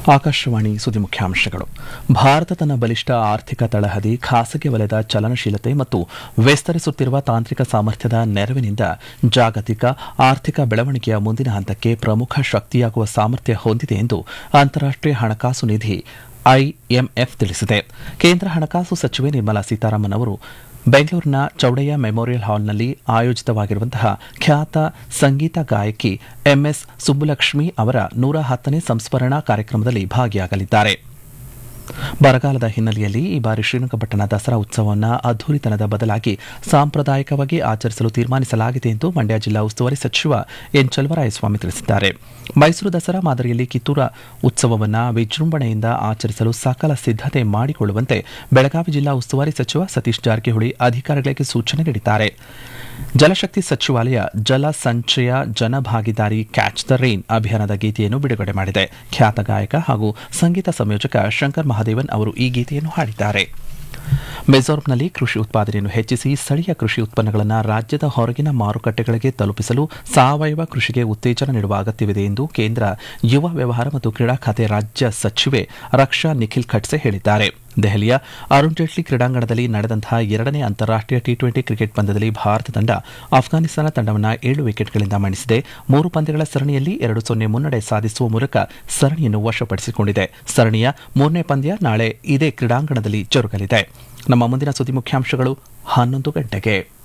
ಆಕಾಶವಾಣಿ ಸುದ್ದಿ ಮುಖ್ಯಾಂಶಗಳು ಭಾರತ ತನ್ನ ಬಲಿಷ್ಠ ಆರ್ಥಿಕ ತಳಹದಿ ಖಾಸಗಿ ವಲಯದ ಚಲನಶೀಲತೆ ಮತ್ತು ವಿಸ್ತರಿಸುತ್ತಿರುವ ತಾಂತ್ರಿಕ ಸಾಮರ್ಥ್ಯದ ನೆರವಿನಿಂದ ಜಾಗತಿಕ ಆರ್ಥಿಕ ಬೆಳವಣಿಗೆಯ ಮುಂದಿನ ಹಂತಕ್ಕೆ ಪ್ರಮುಖ ಶಕ್ತಿಯಾಗುವ ಸಾಮರ್ಥ್ಯ ಹೊಂದಿದೆ ಎಂದು ಅಂತಾರಾಷ್ಟೀಯ ಹಣಕಾಸು ನಿಧಿ ಐಎಂಎಫ್ ತಿಳಿಸಿದೆ ಕೇಂದ್ರ ಹಣಕಾಸು ಸಚಿವೆ ನಿರ್ಮಲಾ ಸೀತಾರಾಮನ್ ಅವರು ಬೆಂಗಳೂರಿನ ಚೌಡಯ್ಯ ಮೆಮೋರಿಯಲ್ ಹಾಲ್ನಲ್ಲಿ ಆಯೋಜಿತವಾಗಿರುವಂತಹ ಖ್ಯಾತ ಸಂಗೀತ ಗಾಯಕಿ ಎಂಎಸ್ ಸುಬ್ಬುಲಕ್ಷ್ಮಿ ಅವರ ನೂರ ಹತ್ತನೇ ಸಂಸ್ಮರಣಾ ಕಾರ್ಯಕ್ರಮದಲ್ಲಿ ಭಾಗಿಯಾಗಲಿದ್ದಾರೆ ಬರಗಾಲದ ಹಿನ್ನೆಲೆಯಲ್ಲಿ ಈ ಬಾರಿ ಶ್ರೀರಂಗಪಟ್ಟಣ ದಸರಾ ಉತ್ಸವವನ್ನು ಅದ್ದೂರಿತನದ ಬದಲಾಗಿ ಸಾಂಪ್ರದಾಯಿಕವಾಗಿ ಆಚರಿಸಲು ತೀರ್ಮಾನಿಸಲಾಗಿದೆ ಎಂದು ಮಂಡ್ಯ ಜಿಲ್ಲಾ ಉಸ್ತುವಾರಿ ಸಚಿವ ಎನ್ ಚಲವರಾಯಸ್ವಾಮಿ ತಿಳಿಸಿದ್ದಾರೆ ಮೈಸೂರು ದಸರಾ ಮಾದರಿಯಲ್ಲಿ ಕಿತ್ತೂರ ಉತ್ಸವವನ್ನು ವಿಜೃಂಭಣೆಯಿಂದ ಆಚರಿಸಲು ಸಕಲ ಸಿದ್ದತೆ ಮಾಡಿಕೊಳ್ಳುವಂತೆ ಬೆಳಗಾವಿ ಜಿಲ್ಲಾ ಉಸ್ತುವಾರಿ ಸಚಿವ ಸತೀಶ್ ಜಾರಕಿಹೊಳಿ ಅಧಿಕಾರಿಗಳಿಗೆ ಸೂಚನೆ ನೀಡಿದ್ದಾರೆ ಜಲಶಕ್ತಿ ಸಚಿವಾಲಯ Jal Sanchay Jan Bhagidari catch the rain ಅಭಿಯಾನದ ಗೀತೆಯನ್ನು ಬಿಡುಗಡೆ ಮಾಡಿದೆ ಖ್ಯಾತ ಗಾಯಕ ಹಾಗೂ ಸಂಗೀತ ಸಂಯೋಜಕ ಶಂಕರ್ ಮಹಾದೇವನ್ ಅವರು ಈ ಗೀತೆಯನ್ನು ಹಾಡಿದ್ದಾರೆ ಮಿಜೋರಂನಲ್ಲಿ ಕೃಷಿ ಉತ್ಪಾದನೆಯನ್ನು ಹೆಚ್ಚಿಸಿ ಸ್ಥಳೀಯ ಕೃಷಿ ಉತ್ಪನ್ನಗಳನ್ನು ರಾಜ್ಯದ ಹೊರಗಿನ ಮಾರುಕಟ್ಟೆಗಳಿಗೆ ತಲುಪಿಸಲು ಸಾವಯವ ಕೃಷಿಗೆ ಉತ್ತೇಜನ ನೀಡುವ ಅಗತ್ಯವಿದೆ ಎಂದು ಕೇಂದ್ರ ಯುವ ವ್ಯವಹಾರ ಮತ್ತು ಕ್ರೀಡಾ ಖಾತೆ ರಾಜ್ಯ ಸಚಿವೆ ರಕ್ಷಾ ನಿಖಿಲ್ ಖಡ್ಸೆ ಹೇಳಿದ್ದಾರೆ ದೆಹಲಿಯ ಅರುಣ್ ಜೇಟ್ಲಿ ಕ್ರೀಡಾಂಗಣದಲ್ಲಿ ನಡೆದಂತಹ ಎರಡನೇ ಅಂತಾರಾಷ್ಟೀಯ ಟಿ ಟ್ವೆಂಟಿ ಕ್ರಿಕೆಟ್ ಪಂದ್ಯದಲ್ಲಿ ಭಾರತ ತಂಡ ಅಫ್ಘಾನಿಸ್ತಾನ ತಂಡವನ್ನು ಏಳು ವಿಕೆಟ್ಗಳಿಂದ ಮಣಿಸಿದೆ ಮೂರು ಪಂದ್ಯಗಳ ಸರಣಿಯಲ್ಲಿ ಎರಡು ಸೊನ್ನೆ ಮುನ್ನಡೆ ಸಾಧಿಸುವ ಮೂಲಕ ಸರಣಿಯನ್ನು ವಶಪಡಿಸಿಕೊಂಡಿದೆ ಸರಣಿಯ ಮೂರನೇ ಪಂದ್ಯ ನಾಳೆ ಇದೇ ಕ್ರೀಡಾಂಗಣದಲ್ಲಿ ಜರುಗಲಿದೆ ನಮ್ಮ ಮುಂದಿನ ಸುದ್ದಿ ಮುಖ್ಯಾಂಶಗಳು ಹನ್ನೊಂದು ಗಂಟೆಗೆ